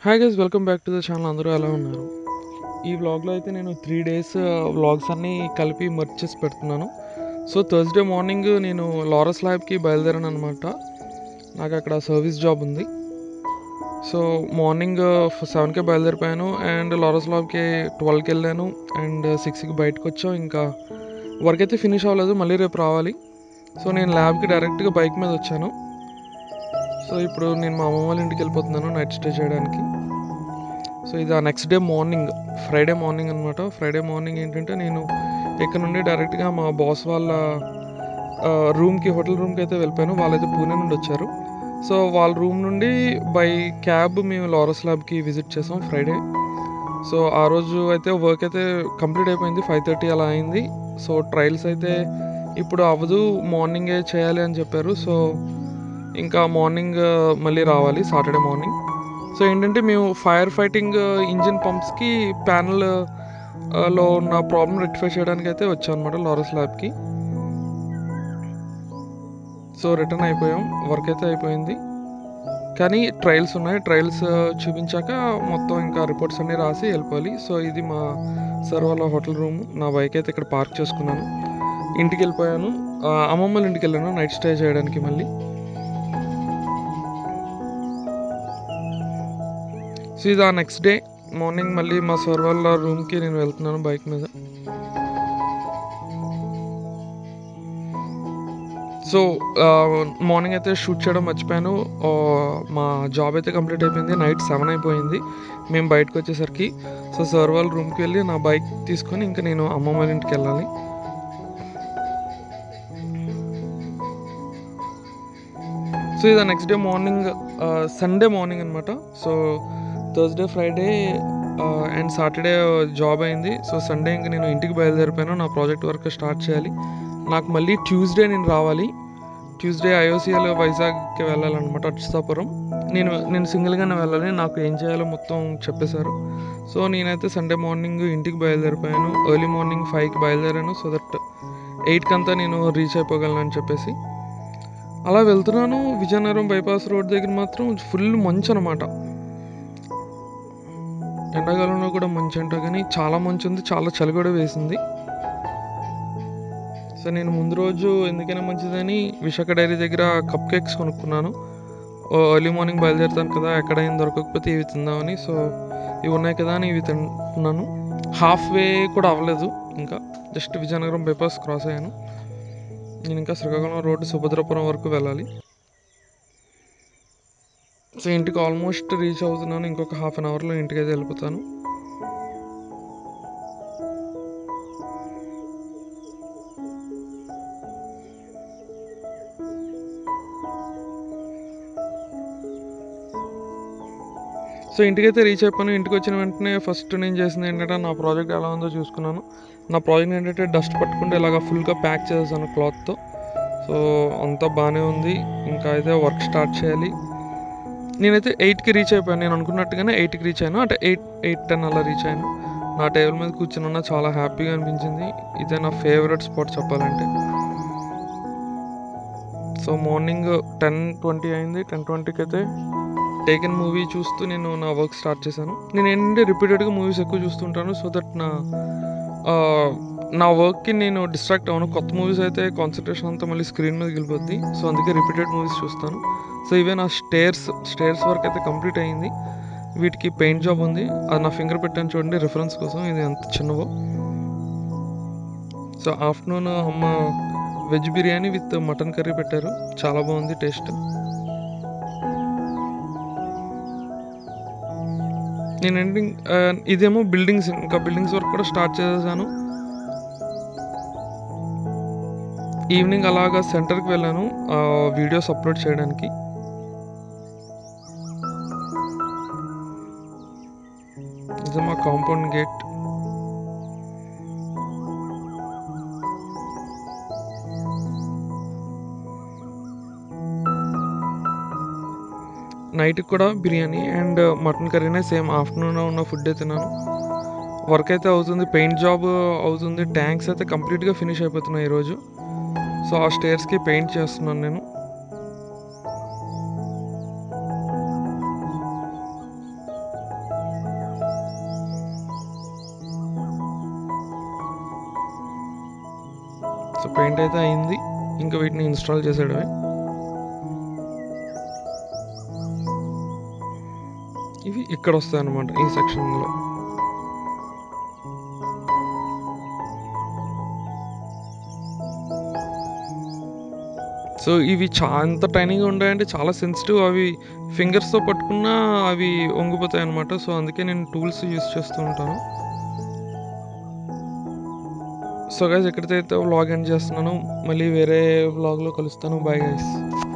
hi guys welcome back to the channel అందరూ ఎలా ఉన్నారు ఈ వ్లాగ్లో అయితే నేను త్రీ డేస్ వ్లాగ్స్ అన్నీ కలిపి మర్చ్ చేసి పెడుతున్నాను సో థర్స్డే మార్నింగ్ నేను లారస్ ల్యాబ్కి బయలుదేరాను అనమాట నాకు అక్కడ సర్వీస్ జాబ్ ఉంది సో మార్నింగ్ సెవెన్కే బయలుదేరిపోయాను అండ్ లారస్ ల్యాబ్కి ట్వెల్వ్కి వెళ్ళాను అండ్ సిక్స్కి బయటకు వచ్చాం ఇంకా వర్క్ అయితే ఫినిష్ అవ్వలేదు మళ్ళీ రేపు రావాలి సో నేను ల్యాబ్కి డైరెక్ట్గా బైక్ మీద వచ్చాను సో ఇప్పుడు నేను మా అమ్మమ్మ వాళ్ళ ఇంటికి వెళ్ళిపోతున్నాను నైట్ స్టే చేయడానికి సో ఇది ఆ next day morning Friday morning అనమాట ఫ్రైడే మార్నింగ్ ఏంటంటే నేను ఇక్కడ నుండి డైరెక్ట్గా మా బాస్ వాళ్ళ రూమ్కి హోటల్ రూమ్కి అయితే వెళ్ళిపోయాను వాళ్ళైతే పూణే నుండి వచ్చారు సో వాళ్ళ రూమ్ నుండి బై క్యాబ్ మేము లారస్ ల్యాబ్కి విజిట్ చేసాం ఫ్రైడే సో ఆ రోజు అయితే వర్క్ అయితే కంప్లీట్ అయిపోయింది ఫైవ్ థర్టీ అలా అయింది సో ట్రయల్స్ అయితే ఇప్పుడు అవ్వదు మార్నింగే చేయాలి అని చెప్పారు సో ఇంకా మార్నింగ్ మళ్ళీ రావాలి సాటర్డే మార్నింగ్ సో ఏంటంటే మేము ఫైర్ ఫైటింగ్ ఇంజిన్ పంప్స్కి ప్యానల్ లో ఉన్న ప్రాబ్లం రెక్టిఫై చేయడానికి అయితే వచ్చాం అనమాట లారస్ ల్యాబ్కి సో రిటర్న్ అయిపోయాం వర్క్ అయితే అయిపోయింది కానీ ట్రయల్స్ ఉన్నాయి ట్రయల్స్ చూపించాక మొత్తం ఇంకా రిపోర్ట్స్ అన్నీ రాసి వెళ్ళిపోవాలి సో ఇది మా సార్ వాళ్ళ హోటల్ రూమ్ నా బైక్ అయితే ఇక్కడ పార్క్ చేసుకున్నాను ఇంటికి వెళ్ళిపోయాను ఆ, అమ్మమ్మ వాళ్ళ ఇంటికి వెళ్ళాను నైట్ స్టే చేయడానికి మళ్ళీ సో ఇది ఆ నెక్స్ట్ డే మార్నింగ్ మళ్ళీ మా సార్ వాళ్ళ రూమ్కి నేను వెళ్తున్నాను బైక్ మీద సో మార్నింగ్ అయితే షూట్ చేయడం మర్చిపోయాను ఆ, మా జాబ్ అయితే కంప్లీట్ అయిపోయింది నైట్ సెవెన్ అయిపోయింది మేము బయటకు వచ్చేసరికి సో సార్ వాళ్ళ రూమ్కి వెళ్ళి నా బైక్ తీసుకొని ఇంకా నేను అమ్మమ్మ వాళ్ళ ఇంటికి వెళ్ళాలి సో ఇది next day morning Sunday morning అనమాట so Thursday Friday and Saturday job అయింది సో సండే ఇంక నేను ఇంటికి బయలుదేరిపోయాను నా ప్రాజెక్ట్ వర్క్ స్టార్ట్ చేయాలి నాకు మళ్ళీ ట్యూస్డే నేను రావాలి ట్యూస్డే ఐఓసిఎల్ వైజాగ్కి వెళ్ళాలన్నమాట అచ్యుతాపురం నేను నేను సింగిల్గానే వెళ్ళాలి నాకు ఏం చేయాలో మొత్తం చెప్పేశారు సో నేనైతే సండే మార్నింగ్ ఇంటికి బయలుదేరిపోయాను ఎర్లీ మార్నింగ్ ఫైవ్కి బయలుదేరాను సో దట్ ఎయిట్కి అంతా నేను రీచ్ అయిపోగలను అని చెప్పేసి అలా వెళ్తున్నాను విజయనగరం బైపాస్ రోడ్ దగ్గర మాత్రం ఫుల్ మంచు అనమాట ఎండాకాలంలో కూడా మంచు అంట కానీ చాలా మంచు ఉంది చాలా చలి కూడా వేసింది సో నేను ముందు రోజు ఎందుకైనా మంచిదని విశాఖ డైరీ దగ్గర కప్ కేక్స్ కొనుక్కున్నాను ఎర్లీ మార్నింగ్ బయలుదేరుతాను కదా ఎక్కడ ఏం దొరకకపోతే ఇవి తిందామని సో ఇవి ఉన్నాయి కదా అని ఇవి తింటున్నాను హాఫ్ వే కూడా అవ్వలేదు ఇంకా జస్ట్ విజయనగరం బైపాస్ క్రాస్ అయ్యాను నేను ఇంకా శ్రీకాకుళం రోడ్డు సుభద్రపురం వరకు వెళ్ళాలి సో ఇంటికి ఆల్మోస్ట్ రీచ్ అవుతున్నాను ఇంకొక హాఫ్ అన్ అవర్లో ఇంటికి అయితే వెళ్ళిపోతాను సో ఇంటికైతే రీచ్ అయిపోయాను ఇంటికి వచ్చిన వెంటనే ఫస్ట్ నేను చేసింది ఏంటంటే నా ప్రాజెక్ట్ ఎలా ఉందో చూసుకున్నాను నా ప్రాజెక్ట్ ఏంటంటే డస్ట్ పట్టుకుంటే ఇలాగ ఫుల్గా ప్యాక్ చేసేసాను క్లాత్తో సో అంతా బాగానే ఉంది ఇంకా అయితే వర్క్ స్టార్ట్ చేయాలి నేనైతే ఎయిట్కి రీచ్ అయిపోయాను నేను అనుకున్నట్టుగానే ఎయిట్కి రీచ్ అయ్యాను అంటే ఎయిట్ ఎయిట్ టెన్ అలా రీచ్ అయ్యాను నా టేబుల్ మీద కూర్చుని ఉన్నా చాలా హ్యాపీగా అనిపించింది ఇదే నా ఫేవరెట్ స్పాట్ చెప్పాలంటే సో మార్నింగ్ టెన్ ట్వంటీ అయింది టెన్ ట్వంటీకి అయితే టేకెన్ మూవీ చూస్తూ నేను నా వర్క్ స్టార్ట్ చేశాను నేను ఏంటంటే రిపీటెడ్గా మూవీస్ ఎక్కువ చూస్తుంటాను సో దట్ నా ఆ, నా వర్క్కి నేను డిస్ట్రాక్ట్ అవ్వను కొత్త మూవీస్ అయితే కాన్సన్ట్రేషన్ అంతా మళ్ళీ స్క్రీన్ మీద వెళ్ళిపోద్ది సో అందుకే రిపీటెడ్ మూవీస్ చూస్తాను సో ఇవే నా స్టేర్స్ స్టేర్స్ వర్క్ అయితే కంప్లీట్ అయ్యింది వీటికి పెయింట్ జాబ్ ఉంది అది నా ఫింగర్ పెట్టాను చూడండి రిఫరెన్స్ కోసం ఇది ఎంత చిన్నవో సో ఆఫ్టర్నూన్ అమ్మ veg biryani with mutton curry పెట్టారు చాలా బాగుంది టేస్ట్ నేను ఎండింగ్ ఇదేమో బిల్డింగ్స్ ఇంకా బిల్డింగ్స్ వర్క్ కూడా స్టార్ట్ చేసేసాను ఈవినింగ్ అలాగా సెంటర్కి వెళ్ళాను వీడియోస్ అప్లోడ్ చేయడానికి ఇది మా కాంపౌండ్ గేట్ నైట్ కూడా బిర్యానీ అండ్ మటన్ కర్రీనే సేమ్ ఆఫ్టర్నూన్ ఉన్న ఫుడ్ తిన్నాను వర్క్ అయితే అవుతుంది పెయింట్ జాబ్ అవుతుంది ట్యాంక్స్ అయితే కంప్లీట్గా ఫినిష్ అయిపోతున్నాయి ఈరోజు సో ఆ స్టేర్స్కి పెయింట్ చేస్తున్నాను నేను పెయింట్ అయితే అయింది ఇంకా వీటిని ఇన్స్టాల్ చేసేయడమే ఇవి ఇక్కడ వస్తాయి అన్నమాట ఈ సెక్షన్లో సో ఇవి చా ఎంత టైనింగ్ ఉంటాయంటే చాలా సెన్సిటివ్ అవి ఫింగర్స్తో పట్టుకున్నా అవి వంగిపోతాయి అనమాట సో అందుకే నేను టూల్స్ యూస్ చేస్తూ ఉంటాను సో గైస్ ఎక్కడితో అయితే వ్లాగ్ ఎండ్ చేస్తున్నాను మళ్ళీ వేరే వ్లాగ్లో కలుస్తాను బాయ్ గైస్